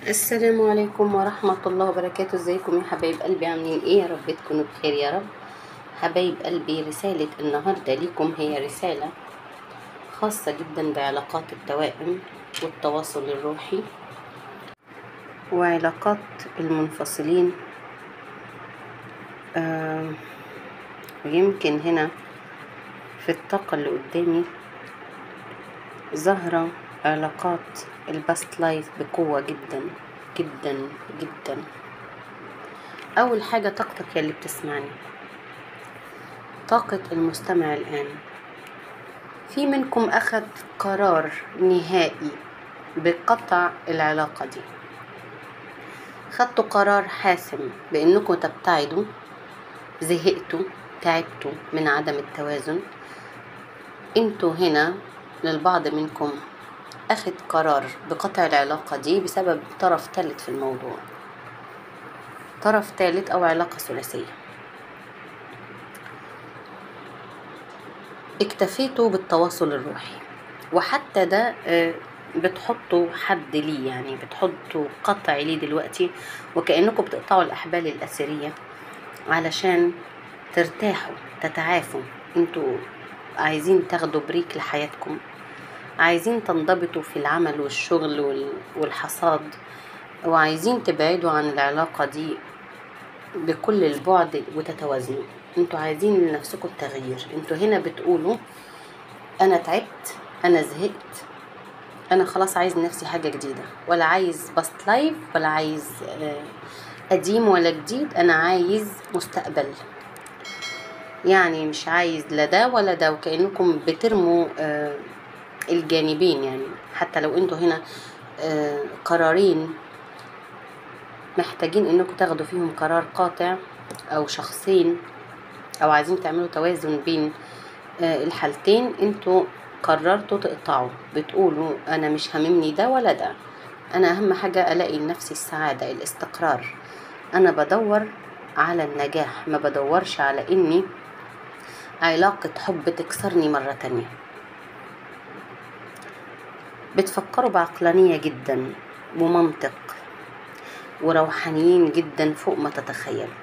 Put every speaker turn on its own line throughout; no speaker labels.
السلام عليكم ورحمة الله وبركاته ازيكم يا حبايب قلبي عاملين ايه يا رب تكونوا بخير يا رب حبايب قلبي رسالة النهاردة ليكم هي رسالة خاصة جدا بعلاقات التوائم والتواصل الروحي وعلاقات المنفصلين آه ويمكن هنا في الطاقة اللي قدامي ظاهرة علاقات الباست لايف بقوة جدا جدا جدا أول حاجة طاقتك يا اللي بتسمعني طاقة المستمع الآن في منكم أخذ قرار نهائي بقطع العلاقة دي خدتوا قرار حاسم بأنكم تبتعدوا زهقتوا تعبتوا من عدم التوازن انتوا هنا للبعض منكم أخذ قرار بقطع العلاقة دي بسبب طرف ثالث في الموضوع طرف ثالث أو علاقة ثلاثية اكتفيتوا بالتواصل الروحي وحتى ده آه، بتحطوا حد ليه يعني بتحطوا قطع ليه دلوقتي وكأنكم بتقطعوا الأحبال الأثرية علشان ترتاحوا تتعافوا انتوا عايزين تاخدوا بريك لحياتكم عايزين تنضبطوا في العمل والشغل وال- والحصاد وعايزين تبعدوا عن العلاقة دي بكل البعد وتتوازنوا انتوا عايزين لنفسكم التغيير انتوا هنا بتقولوا انا تعبت انا زهقت انا خلاص عايز لنفسي حاجة جديدة ولا عايز باست لايف ولا عايز آه، قديم ولا جديد انا عايز مستقبل يعني مش عايز لا ده ولا ده وكأنكم بترموا آه، الجانبين يعني حتى لو انتوا هنا آه، قرارين محتاجين انكم تاخدوا فيهم قرار قاطع او شخصين او عايزين تعملوا توازن بين آه، الحالتين انتوا قررتوا تقطعوا بتقولوا انا مش هاممني ده ولا ده انا اهم حاجة الاقي لنفسي السعادة الاستقرار انا بدور على النجاح ما بدورش على اني علاقة حب تكسرني مرة تانية بتفكروا بعقلانية جدا ومنطق وروحانيين جدا فوق ما تتخيلوا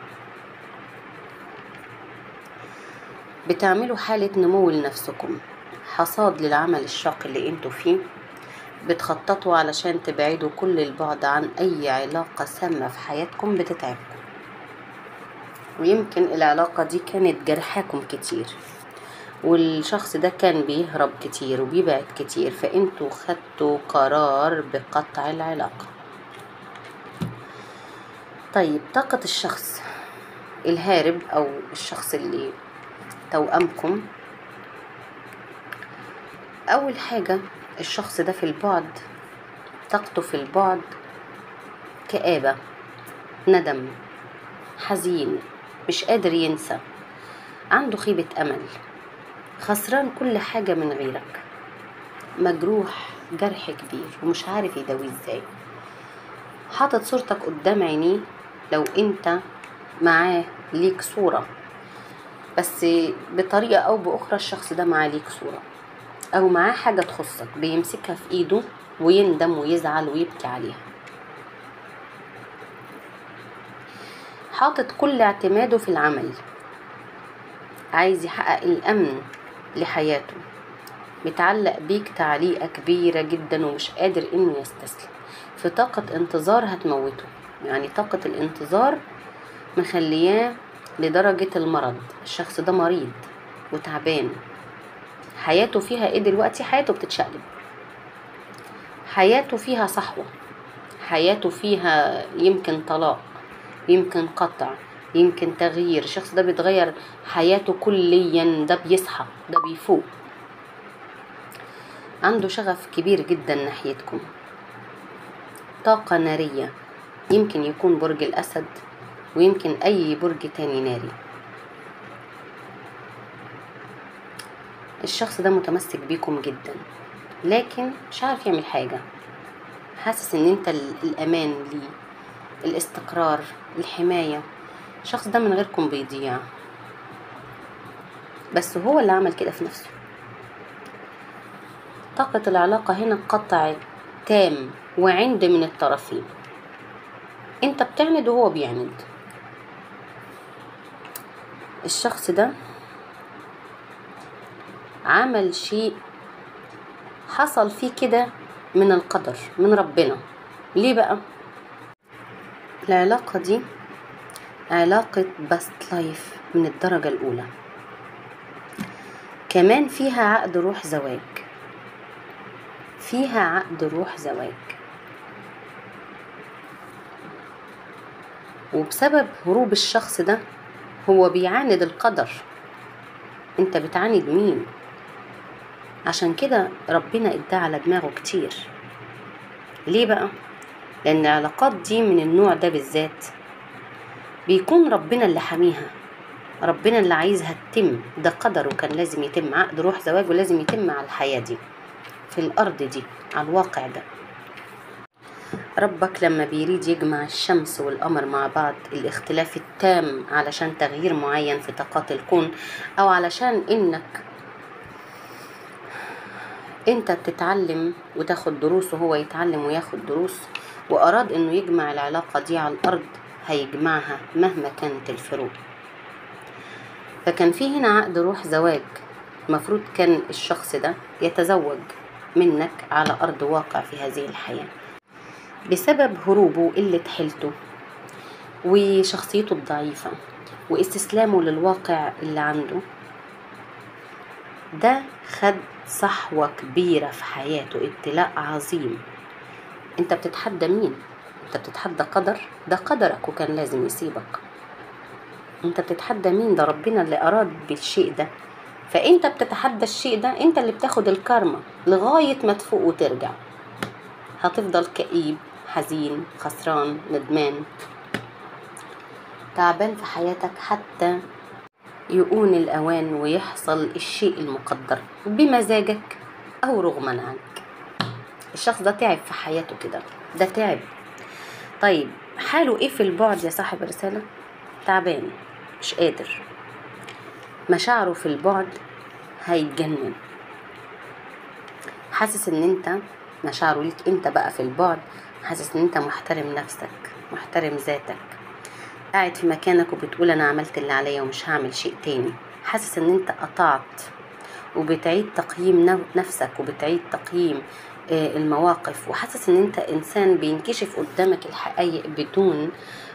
بتعملوا حالة نمو لنفسكم حصاد للعمل الشاق اللي انتوا فيه بتخططوا علشان تبعدوا كل البعد عن أي علاقة سامة في حياتكم بتتعبكم ويمكن العلاقة دي كانت جرحاكم كتير والشخص ده كان بيهرب كتير وبيبعد كتير فانتوا خدتوا قرار بقطع العلاقة طيب طاقة الشخص الهارب أو الشخص اللي توأمكم أول حاجة الشخص ده في البعد طاقته في البعد كآبة ندم حزين مش قادر ينسى عنده خيبة أمل خسران كل حاجة من غيرك مجروح جرح كبير ومش عارف يداويه ازاي حاطط صورتك قدام عينيه لو انت معاه ليك صورة بس بطريقة أو بأخرى الشخص ده معاه ليك صورة أو معاه حاجة تخصك بيمسكها في إيده ويندم ويزعل ويبكي عليها حاطط كل اعتماده في العمل عايز يحقق الأمن لحياته متعلق بيك تعليقة كبيرة جدا ومش قادر إنه يستسلم في طاقة انتظار هتموته يعني طاقة الانتظار مخلياه لدرجة المرض الشخص ده مريض وتعبان حياته فيها ايه دلوقتي حياته بتتشقلب حياته فيها صحوة حياته فيها يمكن طلاق يمكن قطع يمكن تغيير الشخص ده بيتغير حياته كليا ده بيصحى ده بيفوق عنده شغف كبير جدا ناحيتكم طاقة نارية يمكن يكون برج الأسد ويمكن أي برج تاني ناري الشخص ده متمسك بيكم جدا لكن مش عارف يعمل حاجة حاسس ان انت ال- الأمان ليه الاستقرار الحماية الشخص ده من غيركم بيضيع بس هو اللي عمل كده في نفسه طاقة العلاقة هنا قطع تام وعند من الطرفين انت بتعند وهو بيعند الشخص ده عمل شيء حصل فيه كده من القدر من ربنا ليه بقى العلاقة دي علاقة باست لايف من الدرجة الأولى كمان فيها عقد روح زواج فيها عقد روح زواج وبسبب هروب الشخص ده هو بيعاند القدر انت بتعاند مين عشان كده ربنا اداه على دماغه كتير ليه بقى لان العلاقات دي من النوع ده بالذات بيكون ربنا اللي حاميها ربنا اللي عايزها تتم ده قدر وكان لازم يتم عقد روح زواج ولازم يتم على الحياة دي في الأرض دي على الواقع ده ربك لما بيريد يجمع الشمس والقمر مع بعض الاختلاف التام علشان تغيير معين في طاقات الكون أو علشان إنك انت تتعلم وتاخد دروس وهو يتعلم وياخد دروس وأراد إنه يجمع العلاقة دي على الأرض هيجمعها مهما كانت الفروق فكان في هنا عقد روح زواج المفروض كان الشخص ده يتزوج منك على أرض واقع في هذه الحياة بسبب هروبه وقلة حيلته وشخصيته الضعيفة واستسلامه للواقع اللي عنده ده خد صحوة كبيرة في حياته ابتلاء عظيم انت بتتحدى مين انت بتتحدى قدر ده قدرك وكان لازم يسيبك انت بتتحدى مين ده ربنا اللي اراد بالشيء ده فانت بتتحدى الشيء ده انت اللي بتاخد الكارما لغاية ما تفوق وترجع هتفضل كئيب حزين خسران ندمان تعبان في حياتك حتى يؤون الأوان ويحصل الشيء المقدر بمزاجك أو رغما عنك الشخص ده تعب في حياته كده ده تعب طيب حاله ايه في البعد يا صاحب الرسالة تعبان مش قادر مشاعره في البعد هيتجنن حاسس ان انت مشاعره ليك انت بقى في البعد حاسس ان انت محترم نفسك محترم ذاتك قاعد في مكانك وبتقول انا عملت اللي عليا ومش هعمل شيء تاني حاسس ان انت قطعت وبتعيد تقييم نفسك وبتعيد تقييم المواقف وحاسس ان انت انسان بينكشف قدامك الحقائق بدون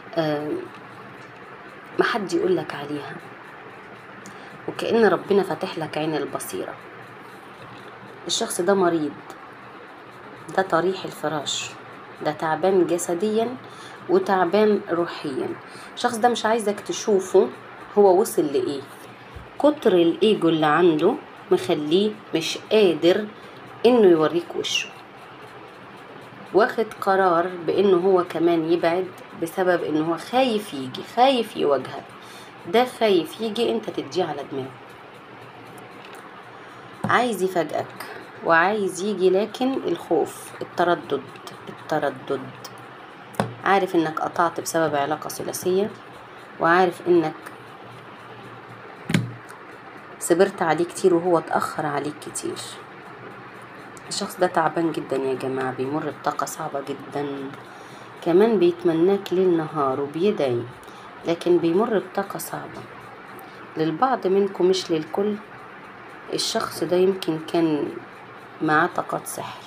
ما حد يقول لك عليها وكأن ربنا فاتح لك عين البصيرة الشخص ده مريض ده طريح الفراش ده تعبان جسديا وتعبان روحيا الشخص ده مش عايزك تشوفه هو وصل لإيه كتر الإيجو اللي عنده مخليه مش قادر إنه يوريك وشه واخد قرار بإنه هو كمان يبعد بسبب إنه هو خايف يجي خايف يواجهك ده خايف يجي انت تديه على دماغه عايز يفاجئك وعايز يجي لكن الخوف التردد التردد عارف انك قطعت بسبب علاقة ثلاثية وعارف انك صبرت عليه كتير وهو اتأخر عليك كتير الشخص ده تعبان جدا يا جماعة بيمر بطاقة صعبة جدا كمان بيتمناك ليل نهار وبيدعي لكن بيمر بطاقة صعبة للبعض منكم مش للكل الشخص ده يمكن كان معاه طاقات سحر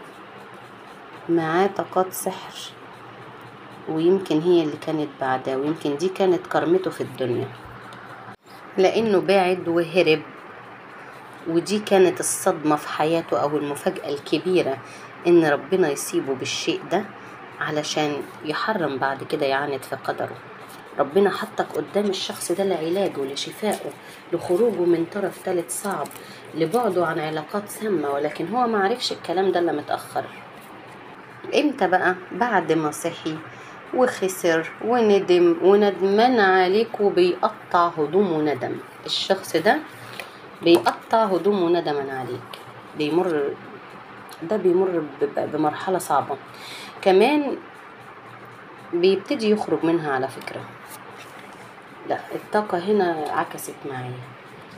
معاه طاقات سحر ويمكن هي اللي كانت بعدها ويمكن دي كانت كرمته في الدنيا لأنه بعد وهرب ودي كانت الصدمة في حياته أو المفاجأة الكبيرة إن ربنا يصيبه بالشيء ده علشان يحرم بعد كده يعاند في قدره ربنا حطك قدام الشخص ده لعلاجه لشفائه لخروجه من طرف ثالث صعب لبعده عن علاقات سامة ولكن هو ما عرفش الكلام ده الا متأخر امتى بقى بعد ما صحي وخسر وندم وندمان عليك وبيقطع هدومه ندم الشخص ده بيقطع هدومه ندما عليك بيمر ده بيمر بمرحلة صعبة كمان بيبتدي يخرج منها على فكرة لا الطاقة هنا عكست معايا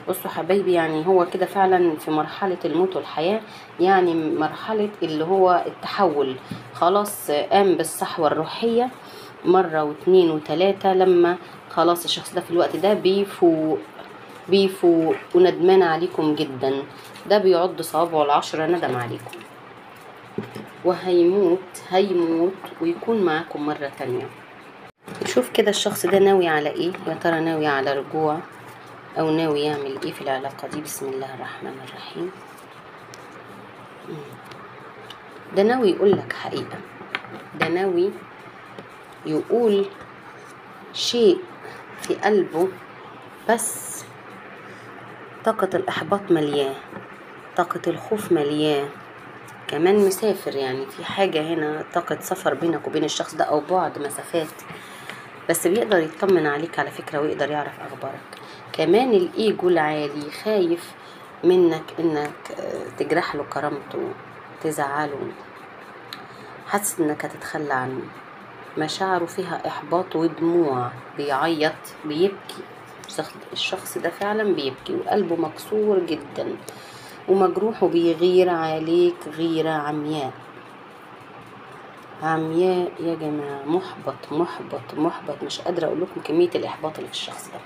بصوا حبايبي يعني هو كده فعلا في مرحلة الموت والحياة يعني مرحلة اللي هو التحول خلاص قام بالصحوة الروحية مرة واتنين وتلاتة لما خلاص الشخص ده في الوقت ده بيفوق بيفوق وندمان عليكم جدا ده بيعض صوابعه العشرة ندم عليكم وهيموت هيموت ويكون معاكم مرة تانية شوف كده الشخص ده ناوي على ايه يا ترى ناوي على رجوع او ناوي يعمل ايه في العلاقة دي بسم الله الرحمن الرحيم مم. ده ناوي يقول لك حقيقة ده ناوي يقول شيء في قلبه بس طاقة الإحباط ملياه طاقة الخوف ملياه كمان مسافر يعني في حاجة هنا طاقة سفر بينك وبين الشخص ده أو بعد مسافات بس بيقدر يطمن عليك على فكرة ويقدر يعرف أخبارك كمان الإيجو العالي خايف منك إنك آه، تجرح له كرامته تزعله حاسس إنك هتتخلى عنه مشاعره فيها إحباط ودموع بيعيط بيبكي الشخص- الشخص ده فعلا بيبكي وقلبه مكسور جدا ومجروح وبيغير عليك غيرة عمياء عمياء يا جماعة محبط محبط محبط مش قادرة أقول لكم كمية الإحباط اللي في الشخص ده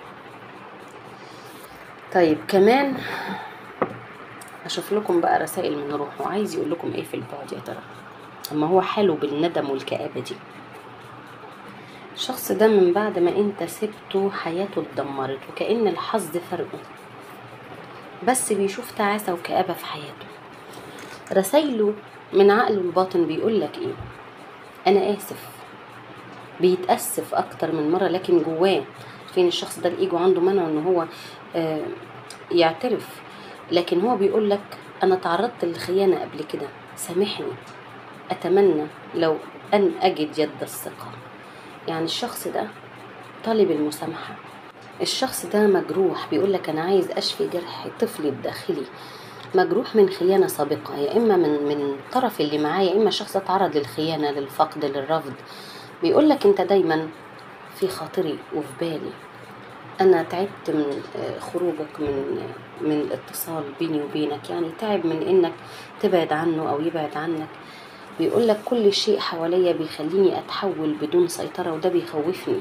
طيب كمان أشوف لكم بقى رسائل من روحه عايز يقول لكم إيه في البعد يا ترى أما هو حلو بالندم والكآبة دي الشخص ده من بعد ما انت سبته حياته اتدمرت وكأن الحظ فرقه بس بيشوف تعاسة وكآبة في حياته رسايله من عقله الباطن بيقول لك ايه انا اسف بيتأسف اكتر من مرة لكن جواه فين الشخص ده الايجو عنده منع ان هو آه يعترف لكن هو بيقول لك انا تعرضت للخيانة قبل كده سامحني اتمنى لو ان اجد يد الثقة يعني الشخص ده طالب المسامحة الشخص ده مجروح بيقول لك انا عايز اشفي جرح طفلي الداخلي مجروح من خيانة سابقة يا إما من من الطرف اللي معاه يا إما الشخص اتعرض للخيانة للفقد للرفض بيقول لك أنت دايما في خاطري وفي بالي أنا تعبت من آه، خروجك من من الاتصال بيني وبينك يعني تعب من إنك تبعد عنه أو يبعد عنك بيقول لك كل شيء حواليا بيخليني أتحول بدون سيطرة وده بيخوفني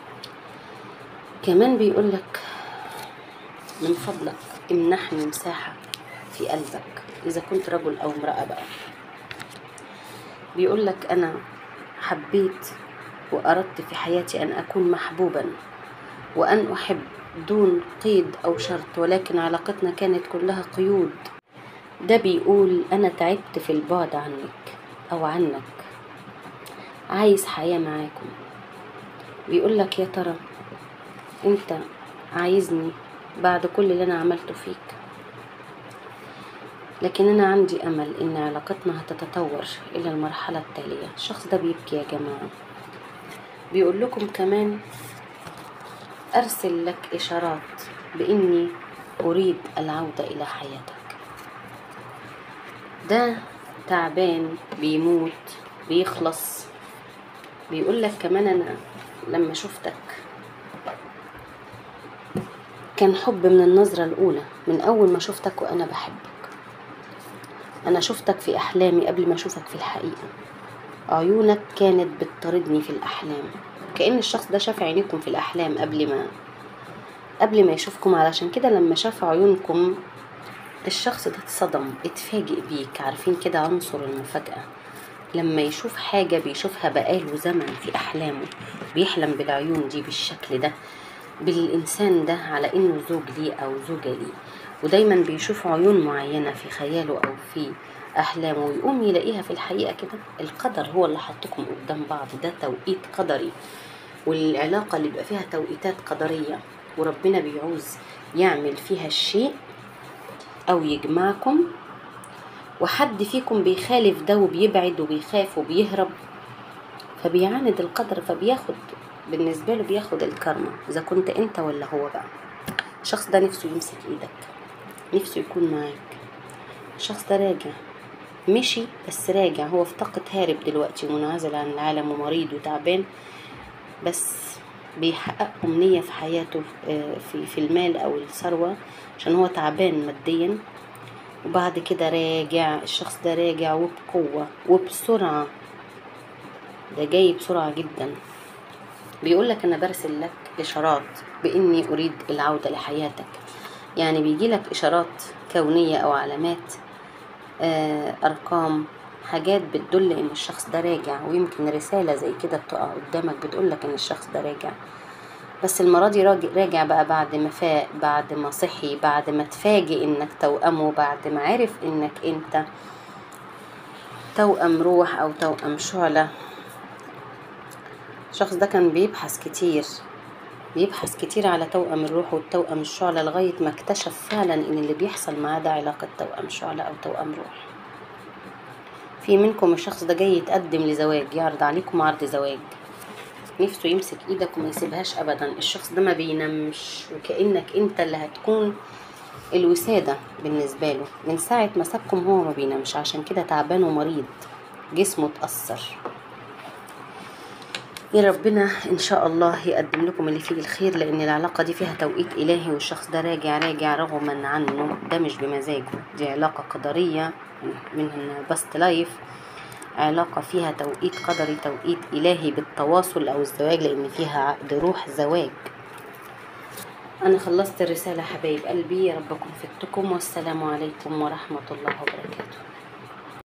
كمان بيقول لك من فضلك امنحني مساحة في قلبك إذا كنت رجل أو امرأة بقى بيقول لك أنا حبيت وأردت في حياتي أن أكون محبوبا وأن أحب دون قيد أو شرط ولكن علاقتنا كانت كلها قيود ده بيقول أنا تعبت في البعد عنك أو عنك عايز حياة معاكم بيقول لك يا ترى أنت عايزني بعد كل اللي أنا عملته فيك لكن أنا عندي أمل إن علاقتنا هتتطور إلى المرحلة التالية الشخص ده بيبكي يا جماعة بيقول لكم كمان أرسل لك إشارات بإني أريد العودة إلى حياتك ده تعبان بيموت بيخلص بيقول لك كمان أنا لما شفتك كان حب من النظرة الأولى من أول ما شفتك وأنا بحبك أنا شفتك في أحلامي قبل ما أشوفك في الحقيقة عيونك كانت بتطاردني في الأحلام كأن الشخص ده شاف عينيكم في الأحلام قبل ما قبل ما يشوفكم علشان كده لما شاف عيونكم الشخص ده اتصدم اتفاجئ بيك عارفين كده عنصر المفاجأة لما يشوف حاجة بيشوفها بقاله زمن في أحلامه بيحلم بالعيون دي بالشكل ده بالإنسان ده على إنه زوج ليه أو زوجة ليه ودايما بيشوف عيون معينة في خياله أو في أحلامه ويقوم يلاقيها في الحقيقة كده القدر هو اللي حطكم قدام بعض ده توقيت قدري والعلاقة اللي بيبقى فيها توقيتات قدرية وربنا بيعوز يعمل فيها الشيء أو يجمعكم وحد فيكم بيخالف ده وبيبعد وبيخاف وبيهرب فبيعاند القدر فبياخد بالنسبة له بياخد الكرمة إذا كنت أنت ولا هو بقى الشخص ده نفسه يمسك إيدك نفسه يكون معاك الشخص ده راجع مشي بس راجع هو في طاقة هارب دلوقتي ومنعزل عن العالم ومريض وتعبان بس بيحقق أمنية في حياته آه، في, في المال أو الثروة عشان هو تعبان ماديا وبعد كده راجع الشخص ده راجع وبقوة وبسرعة ده جاي بسرعة جدا بيقول لك أنا برسل لك إشارات بإني أريد العودة لحياتك يعني بيجي لك إشارات كونية أو علامات آه، أرقام حاجات بتدل إن الشخص ده راجع ويمكن رسالة زي كده بتقع قدامك بتقول لك إن الشخص ده راجع بس المرة دي راجع, راجع بقى بعد ما فاق بعد ما صحي بعد ما تفاجئ إنك توأمه بعد ما عرف إنك أنت توأم روح أو توأم شعلة الشخص ده كان بيبحث كتير بيبحث كتير على توأم الروح والتوأم الشعلة لغاية ما اكتشف فعلا إن اللي بيحصل معاه ده علاقة توأم شعلة أو توأم روح في منكم الشخص ده جاي يتقدم لزواج يعرض عليكم عرض زواج نفسه يمسك ايدك وما يسيبهاش ابدا الشخص ده ما بينامش وكأنك انت اللي هتكون الوسادة بالنسبة له من ساعة ما سابكم هو ما بينامش عشان كده تعبان ومريض جسمه اتأثر يا ربنا ان شاء الله يقدم لكم اللي فيه الخير لان العلاقه دي فيها توقيت الهي والشخص ده راجع راجع رغما عنه ده مش بمزاجه دي علاقه قدريه من باست لايف علاقه فيها توقيت قدري توقيت الهي بالتواصل او الزواج لان فيها عقد روح زواج انا خلصت الرساله حبايب قلبي يا رب اكون فدتكم والسلام عليكم ورحمه الله وبركاته